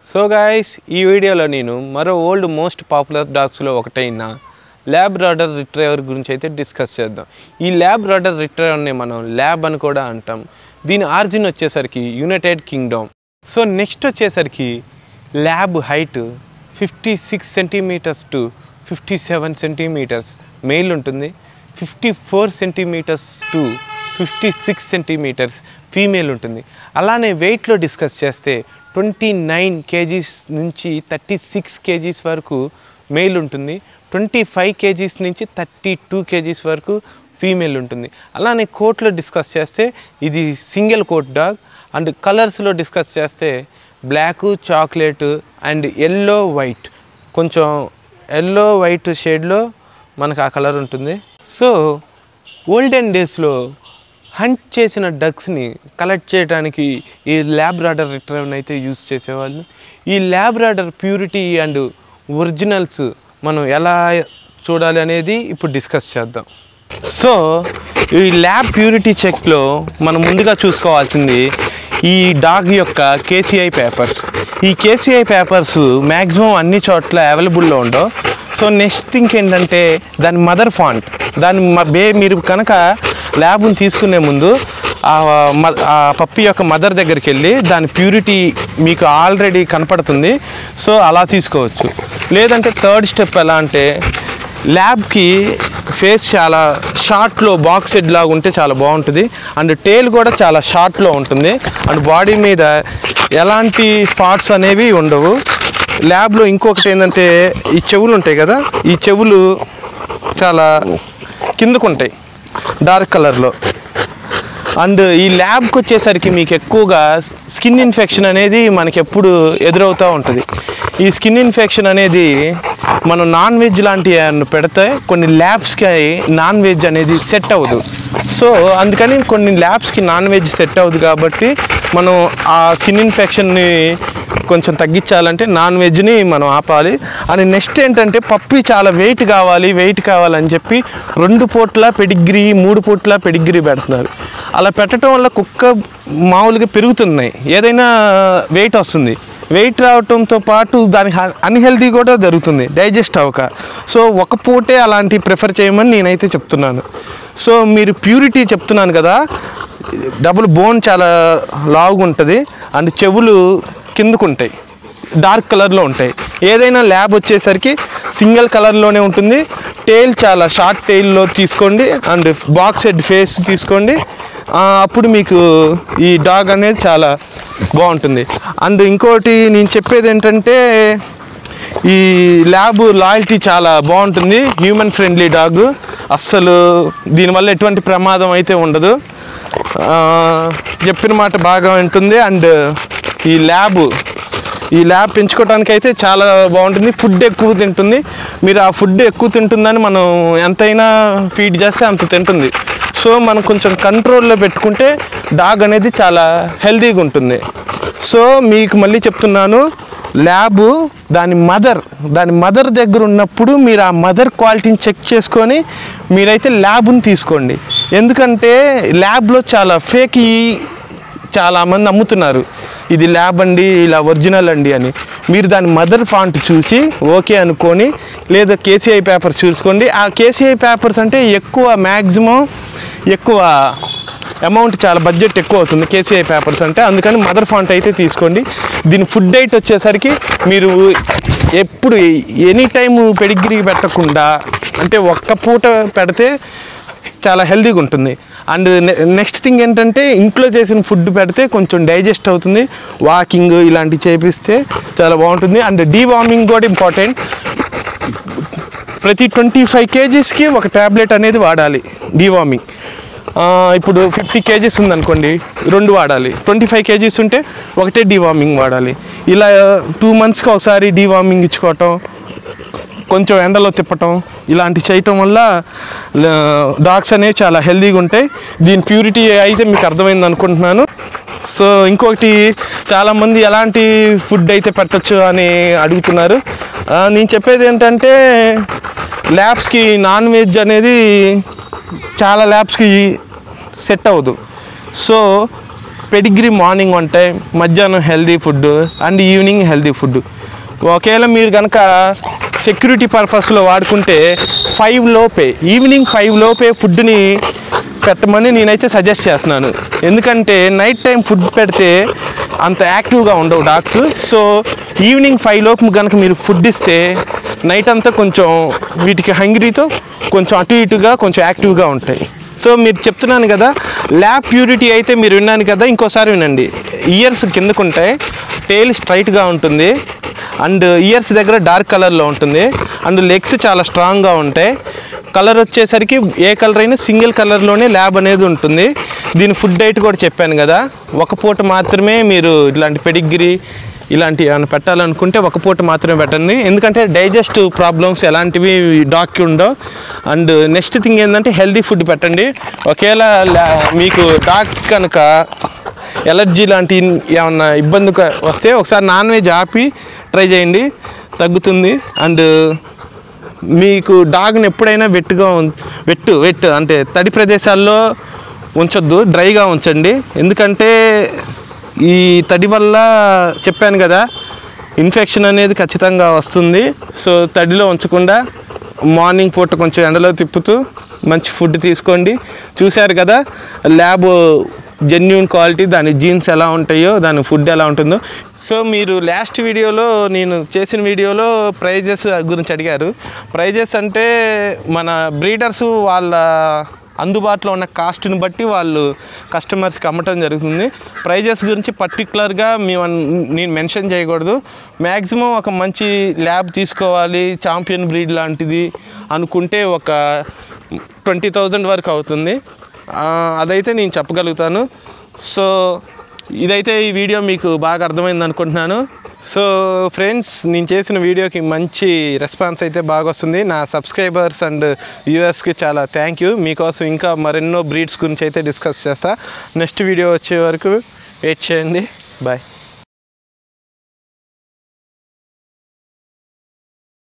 so guys ఈ వీడియోలో నేను మరో ఓల్డ్ మోస్ట్ పాపులర్ డాగ్స్లో ఒకటైన ల్యాబ్ రాడర్ రిట్రైవర్ గురించి అయితే డిస్కస్ చేద్దాం ఈ ల్యాబ్ రాడర్ రిట్రైవర్ని మనం ల్యాబ్ అని కూడా అంటాం దీని ఆరిజిన్ వచ్చేసరికి యునైటెడ్ కింగ్డమ్ సో నెక్స్ట్ వచ్చేసరికి lab height fifty six centimetres to fifty seven centimetres male ఉంటుంది fifty four centimetres to fifty six centimetres female ఉంటుంది అలానే వెయిట్లో డిస్కస్ చేస్తే ట్వంటీ నైన్ కేజీస్ నుంచి థర్టీ సిక్స్ కేజీస్ వరకు మేల్ ఉంటుంది ట్వంటీ ఫైవ్ కేజీస్ నుంచి థర్టీ టూ కేజీస్ వరకు ఫీమేల్ ఉంటుంది అలానే కోట్లో డిస్కస్ చేస్తే ఇది సింగిల్ కోట్ డాగ్ అండ్ కలర్స్లో డిస్కస్ చేస్తే black chocolate and yellow white కొంచెం ఎల్లో వైట్ షేడ్లో మనకు ఆ కలర్ ఉంటుంది సో ఓల్డెన్ డేస్లో హంట్ చేసిన డగ్స్ని కలెక్ట్ చేయడానికి ఈ ల్యాబ్ రాడర్ రిట్రైవ్ని అయితే యూజ్ చేసేవాళ్ళు ఈ labrador purity and originals మనం ఎలా చూడాలి అనేది ఇప్పుడు డిస్కస్ చేద్దాం సో ఈ ల్యాబ్ ప్యూరిటీ చెక్లో మనం ముందుగా చూసుకోవాల్సింది ఈ డాగ్ యొక్క కేసీఐ పేపర్స్ ఈ కేసీఐ పేపర్స్ మ్యాక్సిమం అన్ని చోట్ల అవైలబుల్లో ఉండవు సో నెక్స్ట్ థింగ్ ఏంటంటే దాని మదర్ ఫాంట్ దాని మ- బే మీరు కనుక ల్యాబ్ని తీసుకునే ముందు ఆ మ- ఆ పప్పి యొక్క మదర్ దగ్గరికి వెళ్ళి దాని ప్యూరిటీ మీకు ఆల్రెడీ కనపడుతుంది సో అలా తీసుకోవచ్చు లేదంటే థర్డ్ స్టెప్ ఎలా అంటే ల్యాబ్కి ఫేస్ చాలా షార్ట్లో బాక్స్ హెడ్ లాగా ఉంటే చాలా బాగుంటుంది అండ్ టేల్ కూడా చాలా షార్ట్లో ఉంటుంది అండ్ బాడీ మీద ఎలాంటి స్పాట్స్ అనేవి ఉండవు ల్యాబ్లో ఇంకొకటి ఏంటంటే ఈ చెవులు ఉంటాయి కదా ఈ చెవులు చాలా కిందకు ఉంటాయి డార్క్ కలర్లో అండ్ ఈ ల్యాబ్కి వచ్చేసరికి మీకు ఎక్కువగా స్కిన్ ఇన్ఫెక్షన్ అనేది మనకి ఎప్పుడు ఎదురవుతూ ఉంటుంది ఈ స్కిన్ ఇన్ఫెక్షన్ అనేది మనం నాన్ వెజ్ లాంటివి ఏమన్నా పెడితే కొన్ని ల్యాబ్స్కి నాన్ వెజ్ అనేది సెట్ అవ్వదు సో అందుకని కొన్ని ల్యాబ్స్కి నాన్ వెజ్ సెట్ అవ్వదు కాబట్టి మనం ఆ స్కిన్ ఇన్ఫెక్షన్ని కొంచెం తగ్గించాలంటే నాన్ వెజ్ని మనం ఆపాలి అని నెక్స్ట్ ఏంటంటే పప్పి చాలా వెయిట్ కావాలి వెయిట్ కావాలని చెప్పి రెండు పూట్ల పెడిగ్రీ మూడు పూట్ల పెడిగ్రీ పెడుతున్నారు అలా పెట్టడం వల్ల కుక్క మామూలుగా పెరుగుతున్నాయి ఏదైనా వెయిట్ వస్తుంది వెయిట్ రావటంతో పాటు దానికి అన్హెల్దీ కూడా జరుగుతుంది డైజెస్ట్ అవ్వక సో ఒక పూటే అలాంటి ప్రిఫర్ చేయమని నేనైతే చెప్తున్నాను సో మీరు ప్యూరిటీ చెప్తున్నాను కదా డబుల్ బోన్ చాలా లావుగా ఉంటుంది అండ్ చెవులు కిందకు ఉంటాయి డార్క్ కలర్లో ఉంటాయి ఏదైనా ల్యాబ్ వచ్చేసరికి సింగిల్ కలర్లోనే ఉంటుంది టైల్ చాలా షార్ట్ టైల్లో తీసుకోండి అండ్ బాక్స్ హెడ్ ఫేస్ తీసుకోండి ఆ, అప్పుడు మీకు ఈ డాగ్ అనేది చాలా బాగుంటుంది అండ్ ఇంకోటి నేను చెప్పేది ఏంటంటే ఈ ల్యాబ్ లాయల్టీ చాలా బాగుంటుంది హ్యూమన్ ఫ్రెండ్లీ డాగ్ అస్సలు దీనివల్ల ఎటువంటి ప్రమాదం అయితే ఉండదు ఆ, చెప్పిన మాట బాగా ఉంటుంది అండ్ ఈ ల్యాబ్ ఈ ల్యాబ్ పెంచుకోవడానికి అయితే చాలా బాగుంటుంది ఫుడ్ ఎక్కువ తింటుంది మీరు ఆ ఫుడ్ ఎక్కువ తింటుందని మనం ఎంతైనా ఫీడ్ చేస్తే అంత తింటుంది సో మనం కొంచెం కంట్రోల్లో పెట్టుకుంటే డాగ్ అనేది చాలా హెల్తీగా ఉంటుంది సో మీకు మళ్ళీ చెప్తున్నాను ల్యాబ్ దాని మదర్ దాని మదర్ దగ్గర ఉన్నప్పుడు మీరు ఆ మదర్ క్వాలిటీని చెక్ చేసుకొని మీరైతే ల్యాబ్ని తీసుకోండి ఎందుకంటే ల్యాబ్లో చాలా ఫేక్ చాలామంది అమ్ముతున్నారు ఇది ల్యాబ్ అండి ఇలా ఒరిజినల్ అండి అని మీరు దాని మదర్ ఫాంట్ చూసి ఓకే అనుకొని లేదా కేసీఐ పేపర్స్ చూసుకోండి ఆ కేసీఐ పేపర్స్ అంటే ఎక్కువ మ్యాక్సిమం ఎక్కువ అమౌంట్ చాలా బడ్జెట్ ఎక్కువ అవుతుంది కేసీఐ పేపర్స్ అంటే అందుకని మదర్ ఫాంట్ అయితే తీసుకోండి దీని ఫుడ్ డైట్ వచ్చేసరికి మీరు ఎప్పుడు ఎనీ టైం పెడిగ్రీ పెట్టకుండా అంటే ఒక్క పూట పెడితే చాలా హెల్తీగా ఉంటుంది అండ్ నెక్స్ట్ థింగ్ ఏంటంటే ఇంట్లో చేసిన ఫుడ్ పెడితే కొంచెం డైజెస్ట్ అవుతుంది వాకింగ్ ఇలాంటివి చేపిస్తే చాలా బాగుంటుంది అండ్ డీవార్మింగ్ కూడా ఇంపార్టెంట్ ప్రతి ట్వంటీ ఫైవ్ కేజీస్కి ఒక ట్యాబ్లెట్ అనేది వాడాలి డీవార్మింగ్ ఇప్పుడు ఫిఫ్టీ కేజీస్ ఉందనుకోండి రెండు వాడాలి ట్వంటీ ఫైవ్ కేజీస్ ఉంటే ఒకటే డీవార్మింగ్ వాడాలి ఇలా టూ మంత్స్కి ఒకసారి డీవార్మింగ్ ఇచ్చుకోవటం కొంచెం ఎండలో తిప్పటం ఇలాంటివి చేయటం వల్ల డాగ్స్ అనేవి చాలా హెల్తీగా ఉంటాయి దీని ప్యూరిటీ అయితే మీకు అర్థమైంది అనుకుంటున్నాను సో ఇంకొకటి చాలామంది ఎలాంటి ఫుడ్ అయితే పెట్టచ్చు అని అడుగుతున్నారు ఆ, నేను చెప్పేది ఏంటంటే ల్యాబ్స్కి నాన్ వెజ్ అనేది చాలా ల్యాబ్స్కి సెట్ అవ్వదు so pedigree morning one time మధ్యాహ్నం healthy food and evening healthy food ఒకవేళ మీరు కనుక సెక్యూరిటీ పర్పస్లో వాడుకుంటే ఫైవ్ లోపే ఈవినింగ్ ఫైవ్ లోపే ఫుడ్ని పెట్టమని నేనైతే సజెస్ట్ చేస్తున్నాను ఎందుకంటే నైట్ టైం ఫుడ్ పెడితే అంత యాక్టివ్గా ఉండవు డాగ్స్ సో ఈవినింగ్ ఫైవ్ లోపు కనుక మీరు ఫుడ్ ఇస్తే నైట్ అంతా కొంచెం వీటికి హంగ్రీతో కొంచెం అటు ఇటుగా కొంచెం యాక్టివ్గా ఉంటాయి సో మీరు చెప్తున్నాను కదా ల్యాబ్ ప్యూరిటీ అయితే మీరు విన్నాను కదా ఇంకోసారి వినండి ఇయర్స్ కిందకు ఉంటాయి టైల్ స్ట్రైట్గా ఉంటుంది అండ్ ఇయర్స్ దగ్గర డార్క్ కలర్లో ఉంటుంది అండ్ లెగ్స్ చాలా స్ట్రాంగ్గా ఉంటాయి కలర్ వచ్చేసరికి ఏ కలర్ అయినా సింగిల్ కలర్లోనే ల్యాబ్ అనేది ఉంటుంది దీని ఫుడ్ డైట్ కూడా చెప్పాను కదా ఒక పూట మాత్రమే మీరు ఇట్లాంటి పెడిగ్రీ ఇలాంటి ఏమైనా పెట్టాలనుకుంటే ఒక పూట మాత్రమే పెట్టండి ఎందుకంటే డైజెస్ట్ ప్రాబ్లమ్స్ ఎలాంటివి డాక్కి ఉండవు అండ్ నెక్స్ట్ థింగ్ ఏంటంటే హెల్తీ ఫుడ్ పెట్టండి ఒకవేళ లా- మీకు డాక్ కనుక ఎలర్జీ లాంటి ఏమన్నా ఇబ్బంది క- వస్తే ఒకసారి నాన్ వెజ్ ఆపి ట్రై చేయండి తగ్గుతుంది అండ్ మీకు డాగ్ని ఎప్పుడైనా వెట్టుగా ఉం- వెట్టు వెట్టు అంటే తడి ప్రదేశాల్లో ఉంచొద్దు డ్రైగా ఉంచండి ఎందుకంటే ఈ తడి వల్ల చెప్పాను కదా ఇన్ఫెక్షన్ అనేది ఖచ్చితంగా వస్తుంది సో తడిలో ఉంచకుండా మార్నింగ్ పూట కొంచెం ఎండలో తిప్పుతూ మంచి ఫుడ్ తీసుకోండి చూశారు కదా ల్యాబ్ జెన్యున్ క్వాలిటీ దాని జీన్స్ ఎలా ఉంటాయో దాని ఫుడ్ ఎలా ఉంటుందో సో మీరు లాస్ట్ వీడియోలో నేను చేసిన వీడియోలో ప్రైజెస్ గురించి అడిగారు ప్రైజెస్ అంటే మన బ్రీడర్స్ వాళ్ళ అందుబాటులో ఉన్న కాస్ట్ని బట్టి వాళ్ళు కస్టమర్స్కి అమ్మటం జరుగుతుంది ప్రైజెస్ గురించి పర్టికులర్గా మేము అన్- నేను మెన్షన్ చేయకూడదు మ్యాక్సిమం ఒక మంచి ల్యాబ్ తీసుకోవాలి ఛాంపియన్ బ్రీడ్ లాంటిది అనుకుంటే ఒక ట్వంటీ థౌజండ్ వరకు అవుతుంది ఆ, అదైతే నేను చెప్పగలుగుతాను సో ఇదైతే ఈ వీడియో మీకు బాగా అర్థమైంది అనుకుంటున్నాను సో ఫ్రెండ్స్ నేను చేసిన వీడియోకి మంచి రెస్పాన్స్ అయితే బాగా వస్తుంది నా సబ్స్క్రైబర్స్ అండ్ వ్యూవర్స్కి చాలా థ్యాంక్ యూ మీకోసం ఇంకా మరెన్నో బ్రీడ్స్ గురించి అయితే డిస్కస్ చేస్తా నెక్స్ట్ వీడియో వచ్చే వరకు వెయిట్ చేయండి బాయ్